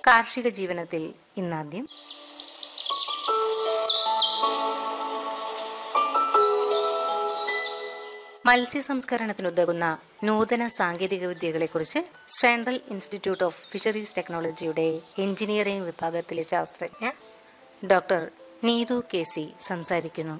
കാർഷിക ജീവനത്തിൽ ഇന്നാദ്യം മത്സ്യ സംസ്കരണത്തിനുതകുന്ന നൂതന സാങ്കേതിക വിദ്യകളെക്കുറിച്ച് സെൻട്രൽ ഇൻസ്റ്റിറ്റ്യൂട്ട് ഓഫ് ഫിഷറീസ് ടെക്നോളജിയുടെ എഞ്ചിനീയറിംഗ് വിഭാഗത്തിലെ ശാസ്ത്രജ്ഞ ഡോക്ടർ നീതു കെ സി സംസാരിക്കുന്നു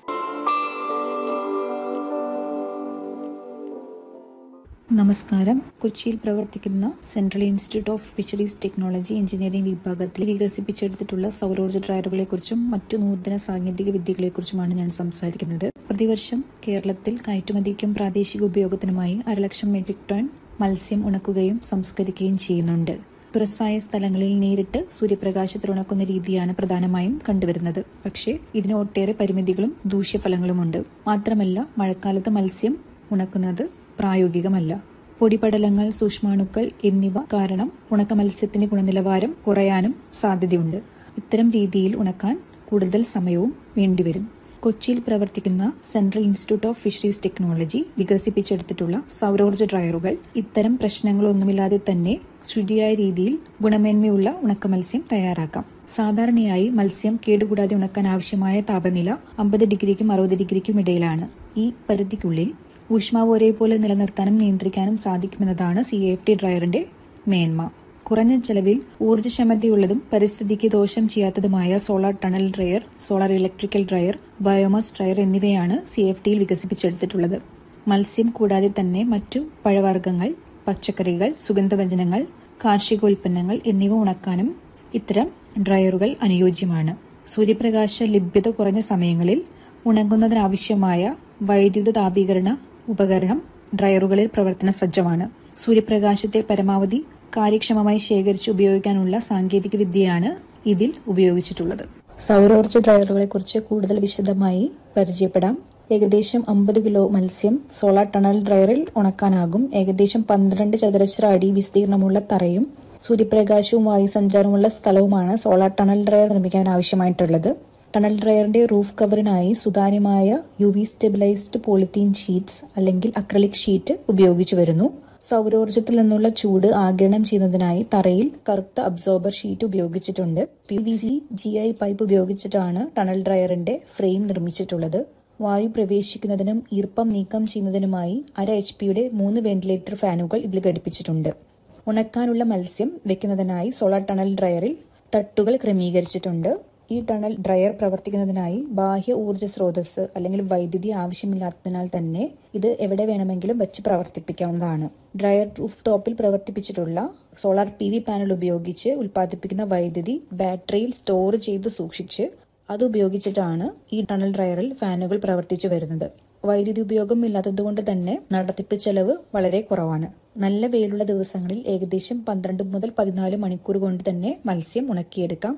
നമസ്കാരം കൊച്ചിയിൽ പ്രവർത്തിക്കുന്ന central institute of fisheries technology engineering വിഭാഗത്തിൽ വികസിപ്പിച്ചെടുത്തിട്ടുള്ള സൗരോർജ്ജ ഡ്രയറുകളെക്കുറിച്ചും മറ്റു നൂതന സാങ്കേതിക വിദ്യകളെക്കുറിച്ചുമാണ് ഞാൻ സംസാരിക്കുന്നത് പ്രതിവർഷം കേരളത്തിൽ കയറ്റുമതിക്കും പ്രാദേശിക ഉപയോഗത്തിനുമായി അരലക്ഷം മെട്രിക് ടൺ മത്സ്യം ഉണക്കുകയും സംസ്കരിക്കുകയും ചെയ്യുന്നുണ്ട് തുറസായ സ്ഥലങ്ങളിൽ നേരിട്ട് സൂര്യപ്രകാശത്തിൽ ഉണക്കുന്ന രീതിയാണ് പ്രധാനമായും കണ്ടുവരുന്നത് പക്ഷേ ഇതിന് ഒട്ടേറെ പരിമിതികളും ദൂഷ്യഫലങ്ങളുമുണ്ട് മാത്രമല്ല മഴക്കാലത്ത് മത്സ്യം ഉണക്കുന്നത് പ്രായോഗികമല്ല പൊടിപടലങ്ങൾ സൂക്ഷ്മാണുക്കൾ എന്നിവ കാരണം ഉണക്ക മത്സ്യത്തിന്റെ ഗുണനിലവാരം കുറയാനും സാധ്യതയുണ്ട് ഇത്തരം രീതിയിൽ ഉണക്കാൻ കൂടുതൽ സമയവും വേണ്ടിവരും കൊച്ചിയിൽ പ്രവർത്തിക്കുന്ന central institute of fisheries technology വികസിപ്പിച്ചെടുത്തിട്ടുള്ള സൗരോർജ്ജ ഡ്രയറുകൾ ഇത്തരം പ്രശ്നങ്ങളൊന്നുമില്ലാതെ തന്നെ ശുചിയായ രീതിയിൽ ഗുണമേന്മയുള്ള ഉണക്ക മത്സ്യം തയ്യാറാക്കാം സാധാരണയായി മത്സ്യം കേടുകൂടാതെ ഉണക്കാൻ ആവശ്യമായ താപനില അമ്പത് ഡിഗ്രിക്കും അറുപത് ഡിഗ്രിക്കും ഇടയിലാണ് ഈ പരിധിക്കുള്ളിൽ ഊഷ്മാവ് ഒരേപോലെ നിലനിർത്താനും നിയന്ത്രിക്കാനും സാധിക്കുമെന്നതാണ് സി എഫ് ടി ഡ്രയറിന്റെ മേന്മ കുറഞ്ഞ ചെലവിൽ ഊർജ്ജക്ഷമതയുള്ളതും പരിസ്ഥിതിക്ക് ദോഷം ചെയ്യാത്തതുമായ solar tunnel dryer solar electrical dryer biomass dryer എന്നിവയാണ് സി എഫ് ടിയിൽ വികസിപ്പിച്ചെടുത്തിട്ടുള്ളത് മത്സ്യം കൂടാതെ തന്നെ മറ്റു പഴവർഗ്ഗങ്ങൾ പച്ചക്കറികൾ സുഗന്ധവ്യഞ്ജനങ്ങൾ കാർഷികോൽപ്പന്നങ്ങൾ എന്നിവ ഉണക്കാനും ഇത്തരം ഡ്രയറുകൾ അനുയോജ്യമാണ് സൂര്യപ്രകാശ ലഭ്യത കുറഞ്ഞ സമയങ്ങളിൽ ഉണങ്ങുന്നതിനാവശ്യമായ വൈദ്യുത താപീകരണ ഉപകരണം ഡ്രയറുകളിൽ പ്രവർത്തന സജ്ജമാണ് സൂര്യപ്രകാശത്തെ പരമാവധി കാര്യക്ഷമമായി ശേഖരിച്ച് ഉപയോഗിക്കാനുള്ള സാങ്കേതിക വിദ്യയാണ് ഇതിൽ ഉപയോഗിച്ചിട്ടുള്ളത് സൗരോർജ്ജ ഡ്രയറുകളെ കുറിച്ച് കൂടുതൽ വിശദമായി പരിചയപ്പെടാം ഏകദേശം അമ്പത് കിലോ മത്സ്യം സോളാർ ടണൽ ഡ്രയറിൽ ഉണക്കാനാകും ഏകദേശം പന്ത്രണ്ട് ചതുരശ്ര അടി വിസ്തീർണമുള്ള തറയും സൂര്യപ്രകാശവും വായുസഞ്ചാരമുള്ള സ്ഥലവുമാണ് സോളാർ ടണൽ ഡ്രയർ നിർമ്മിക്കാൻ ആവശ്യമായിട്ടുള്ളത് ടണൽ ഡ്രയറിന്റെ റൂഫ് കവറിനായി സുതാര്യമായ U V stabilised polythene sheets അല്ലെങ്കിൽ അക്രലിക് ഷീറ്റ് ഉപയോഗിച്ചു വരുന്നു സൗരോർജ്ജത്തിൽ നിന്നുള്ള ചൂട് ആഗിരണം ചെയ്യുന്നതിനായി തറയിൽ കറുത്ത അബ്സോർബർ ഷീറ്റ് ഉപയോഗിച്ചിട്ടുണ്ട് P V C G I pipe ഉപയോഗിച്ചിട്ടാണ് ടണൽ ഡ്രയറിന്റെ ഫ്രെയിം നിർമ്മിച്ചിട്ടുള്ളത് വായു പ്രവേശിക്കുന്നതിനും ഈർപ്പം നീക്കം ചെയ്യുന്നതിനുമായി അര എച്ച് പിയുടെ മൂന്ന് വെന്റിലേറ്റർ ഫാനുകൾ ഇതിൽ ഘടിപ്പിച്ചിട്ടുണ്ട് ഉണക്കാനുള്ള മത്സ്യം വെക്കുന്നതിനായി സോളാർ ടണൽ ഡ്രയറിൽ തട്ടുകൾ ക്രമീകരിച്ചിട്ടുണ്ട് ഈ ടണൽ ഡ്രയർ പ്രവർത്തിക്കുന്നതിനായി ബാഹ്യ ഊർജ്ജ സ്രോതസ് അല്ലെങ്കിൽ വൈദ്യുതി ആവശ്യമില്ലാത്തതിനാൽ തന്നെ ഇത് എവിടെ വേണമെങ്കിലും വെച്ച് പ്രവർത്തിപ്പിക്കാവുന്നതാണ് ഡ്രയർ റൂഫ് ടോപ്പിൽ പ്രവർത്തിപ്പിച്ചിട്ടുള്ള സോളാർ പി വി പാനൽ ഉപയോഗിച്ച് ഉൽപ്പാദിപ്പിക്കുന്ന വൈദ്യുതി ബാറ്ററിയിൽ സ്റ്റോർ ചെയ്ത് സൂക്ഷിച്ച് അത് ഉപയോഗിച്ചിട്ടാണ് ഈ ടണൽ ഡ്രയറിൽ ഫാനുകൾ പ്രവർത്തിച്ചു വരുന്നത് വൈദ്യുതി ഉപയോഗം ഇല്ലാത്തതുകൊണ്ട് തന്നെ നടത്തിപ്പ് ചെലവ് വളരെ കുറവാണ് നല്ല വെയിലുള്ള ദിവസങ്ങളിൽ ഏകദേശം പന്ത്രണ്ട് മുതൽ പതിനാല് മണിക്കൂർ കൊണ്ട് തന്നെ മത്സ്യം ഉണക്കിയെടുക്കാം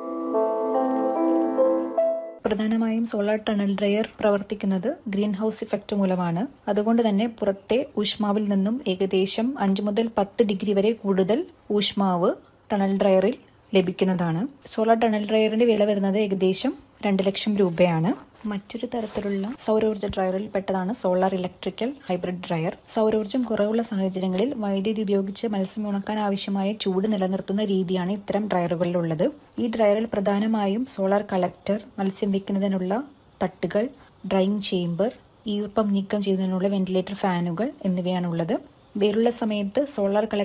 പ്രധാനമായും സോളാർ ടണൽ ഡ്രയർ പ്രവർത്തിക്കുന്നത് ഗ്രീൻ ഹൗസ് ഇഫക്റ്റ് മൂലമാണ് അതുകൊണ്ട് തന്നെ പുറത്തെ ഊഷ്മാവിൽ നിന്നും ഏകദേശം അഞ്ച് മുതൽ പത്ത് ഡിഗ്രി വരെ കൂടുതൽ ഊഷ്മാവ് ടണൽ ഡ്രയറിൽ ലഭിക്കുന്നതാണ് സോളാർ ടണൽ ഡ്രയറിന്റെ വില വരുന്നത് ഏകദേശം രണ്ട് ലക്ഷം രൂപയാണ് മറ്റൊരു തരത്തിലുള്ള സൗരോർജ്ജ ഡ്രയറിൽ പെട്ടതാണ് സോളാർ ഇലക്ട്രിക്കൽ ഹൈബ്രിഡ് ഡ്രയർ സൗരോർജ്ജം കുറവുള്ള സാഹചര്യങ്ങളിൽ വൈദ്യുതി ഉപയോഗിച്ച് മത്സ്യം ഉണക്കാൻ ആവശ്യമായ ചൂട് നിലനിർത്തുന്ന രീതിയാണ് ഇത്തരം ഡ്രയറുകളിലുള്ളത് ഈ ഡ്രയറിൽ പ്രധാനമായും സോളാർ കളക്ടർ മത്സ്യം വെക്കുന്നതിനുള്ള തട്ടുകൾ ഡ്രൈയിങ് ചേംബർ ഈർപ്പം നീക്കം ചെയ്യുന്നതിനുള്ള വെന്റിലേറ്റർ ഫാനുകൾ എന്നിവയാണുള്ളത് വേറുള്ള സമയത്ത് സോളാർ